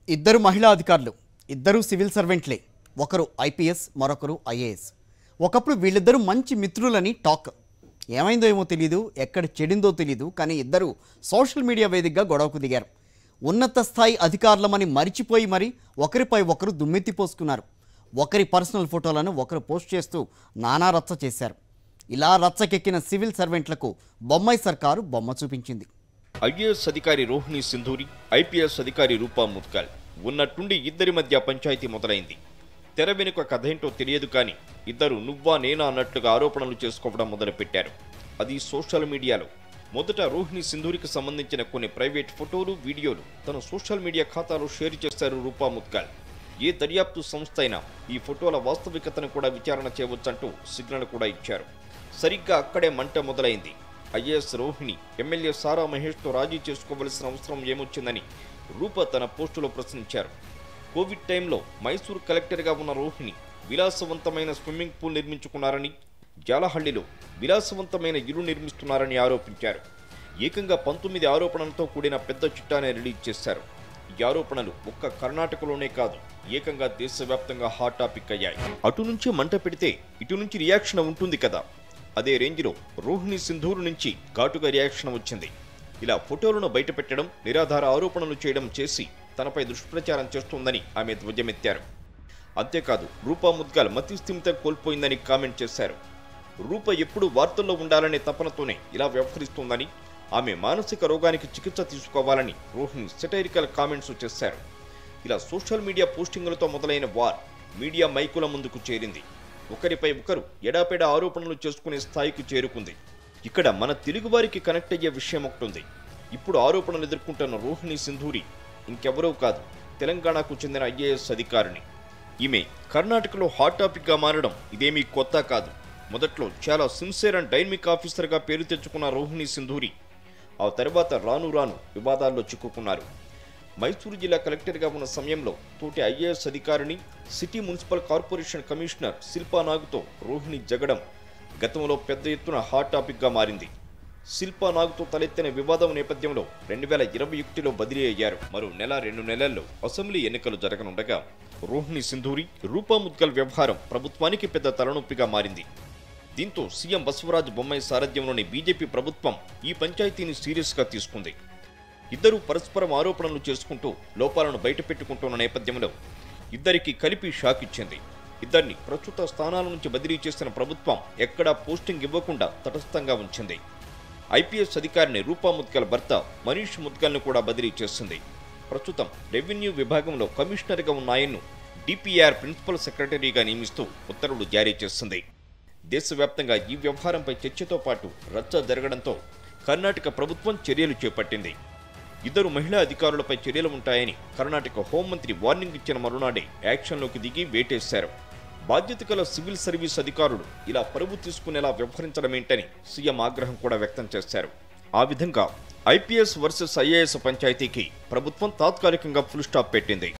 ఇద్దరు మహిళా అధికారులు ఇద్దరు సివిల్ సర్వెంట్లే ఒకరు ఐపీఎస్ మరొకరు ఐఏఎస్ ఒకప్పుడు వీళ్ళిద్దరూ మంచి మిత్రులని టాక్ ఏమైందో ఏమో తెలీదు ఎక్కడ చెడిందో తెలీదు కానీ ఇద్దరు సోషల్ మీడియా వేదికగా గొడవకు దిగారు ఉన్నత స్థాయి అధికారులమని మరిచిపోయి మరి ఒకరిపై ఒకరు దుమ్మెత్తిపోసుకున్నారు ఒకరి పర్సనల్ ఫోటోలను ఒకరు పోస్ట్ చేస్తూ నానా రచ్చ చేశారు ఇలా రచ్చకెక్కిన సివిల్ సర్వెంట్లకు బొమ్మాయి సర్కారు బొమ్మ చూపించింది ఐఏఎస్ అధికారి రోహిణి సింధూరి ఐపీఎస్ అధికారి రూపా ముద్గల్ ఉన్నట్టుండి ఇద్దరి మధ్య పంచాయతీ మొదలైంది తెర వెనుక కథ ఏంటో తెలియదు కానీ ఇద్దరు నువ్వా నేనా అన్నట్లుగా ఆరోపణలు చేసుకోవడం మొదలుపెట్టారు అది సోషల్ మీడియాలో మొదట రోహిణి సింధూరికి సంబంధించిన కొన్ని ప్రైవేట్ ఫోటోలు వీడియోలు తన సోషల్ మీడియా ఖాతాలో షేర్ చేశారు రూపా ముద్గల్ ఏ దర్యాప్తు సంస్థ అయినా ఈ ఫోటోల వాస్తవికతను కూడా విచారణ చేయవచ్చంటూ సిగ్నల్ కూడా ఇచ్చారు సరిగ్గా అక్కడే మంట మొదలైంది ఐఏఎస్ రోహిణి ఎమ్మెల్యే సారా మహేష్తో రాజీ చేసుకోవలసిన అవసరం ఏమొచ్చిందని రూప తన పోస్టులో ప్రశ్నించారు కోవిడ్ టైంలో మైసూర్ కలెక్టర్గా ఉన్న రోహిణి విలాసవంతమైన స్విమ్మింగ్ పూల్ నిర్మించుకున్నారని జాలహಳ್ಳಿలో విలాసవంతమైన ఇల్లు నిర్మిస్తున్నారని ఆరోపించారు ఏకంగా పంతొమ్మిది ఆరోపణలతో కూడిన పెద్ద చిట్టానే రిలీజ్ చేశారు ఈ ఆరోపణలు ఒక్క కర్ణాటకలోనే కాదు ఏకంగా దేశవ్యాప్తంగా హాట్ టాపిక్ అయ్యాయి అటు నుంచి మంట పెడితే ఇటు నుంచి రియాక్షన్ ఉంటుంది కదా అదే రేంజ్లో రోహిణి సింధూరు నుంచి ఘాటుగా రియాక్షన్ వచ్చింది ఇలా ఫోటోలను బయటపెట్టడం నిరాధార ఆరోపణలు చేయడం చేసి తనపై దుష్ప్రచారం చేస్తోందని ఆమె ధ్వజమెత్తారు అంతేకాదు రూపా ముద్గల్ మతి స్థిమితం కోల్పోయిందని కామెంట్ చేశారు రూప ఎప్పుడు వార్తల్లో ఉండాలనే తపనతోనే ఇలా వ్యవహరిస్తోందని ఆమె మానసిక రోగానికి చికిత్స తీసుకోవాలని రోహిణి సెటైరికల్ కామెంట్స్ చేశారు ఇలా సోషల్ మీడియా పోస్టింగులతో మొదలైన వార్ మీడియా మైకుల ముందుకు చేరింది ఒకరిపై ఒకరు ఎడాపెడా ఆరోపణలు చేసుకునే స్థాయికి చేరుకుంది ఇక్కడ మన తెలుగువారికి కనెక్ట్ అయ్యే విషయం ఒకటి ఉంది ఇప్పుడు ఆరోపణలు ఎదుర్కొంటున్న రోహిణి సింధూరి ఇంకెవరో కాదు తెలంగాణకు చెందిన ఐఏఎస్ అధికారిని ఈమె కర్ణాటకలో హాట్ టాపిక్గా మారడం ఇదేమీ కొత్త కాదు మొదట్లో చాలా సిన్సియర్ అండ్ డైనమిక్ ఆఫీసర్గా పేరు తెచ్చుకున్న రోహిణి సింధూరి ఆ తర్వాత రాను రాను వివాదాల్లో చిక్కుకున్నారు మైసూరు జిల్లా కలెక్టర్గా ఉన్న సమయంలో తోటి ఐఏఎస్ అధికారిని city municipal corporation commissioner Shilpa నాగుతో రోహిణి జగడం గతంలో పెద్ద ఎత్తున హాట్ టాపిక్గా మారింది శిల్పా నాగుతో తలెత్తిన వివాదం నేపథ్యంలో రెండు వేల ఇరవై ఒకటిలో బదిలీ అయ్యారు మరో నెల రెండు నెలల్లో అసెంబ్లీ ఎన్నికలు జరగనుండగా రోహిణి సింధూరి రూపా ముద్గల్ వ్యవహారం ప్రభుత్వానికి పెద్ద తలనొప్పిగా మారింది దీంతో సీఎం బసవరాజ్ బొమ్మాయి సారథ్యంలోని బీజేపీ ప్రభుత్వం ఈ పంచాయతీని సీరియస్గా తీసుకుంది ఇద్దరూ పరస్పరం ఆరోపణలు చేసుకుంటూ లోపాలను బయటపెట్టుకుంటున్న నేపథ్యంలో ఇద్దరికి కలిపి షాక్ ఇచ్చింది ఇద్దరిని ప్రస్తుత స్థానాల నుంచి బదిలీ చేసిన ప్రభుత్వం ఎక్కడా పోస్టింగ్ ఇవ్వకుండా తటస్థంగా ఉంచింది ఐపీఎస్ అధికారిని రూపా ముద్గల్ భర్త మనీష్ ముద్గల్ను కూడా బదిలీ చేసింది ప్రస్తుతం రెవెన్యూ విభాగంలో కమిషనర్గా ఉన్న ఆయన్ను డిపిఆర్ ప్రిన్సిపల్ సెక్రటరీగా నియమిస్తూ ఉత్తర్వులు జారీ చేసింది దేశవ్యాప్తంగా ఈ వ్యవహారంపై చర్చతో పాటు రచ్చ జరగడంతో కర్ణాటక ప్రభుత్వం చర్యలు చేపట్టింది ఇద్దరు మహిళా అధికారులపై చర్యలు ఉంటాయని కర్ణాటక హోంమంత్రి వార్నింగ్ ఇచ్చిన మరునాడే యాక్షన్లోకి దిగి వేటేశారు బాధ్యత గల సివిల్ సర్వీస్ అధికారులు ఇలా పరువు తీసుకునేలా వ్యవహరించడమేంటని సీఎం ఆగ్రహం కూడా వ్యక్తం చేశారు ఆ విధంగా ఐపీఎస్ వర్సెస్ ఐఏఎస్ పంచాయతీకి ప్రభుత్వం తాత్కాలికంగా ఫుల్ స్టాప్ పెట్టింది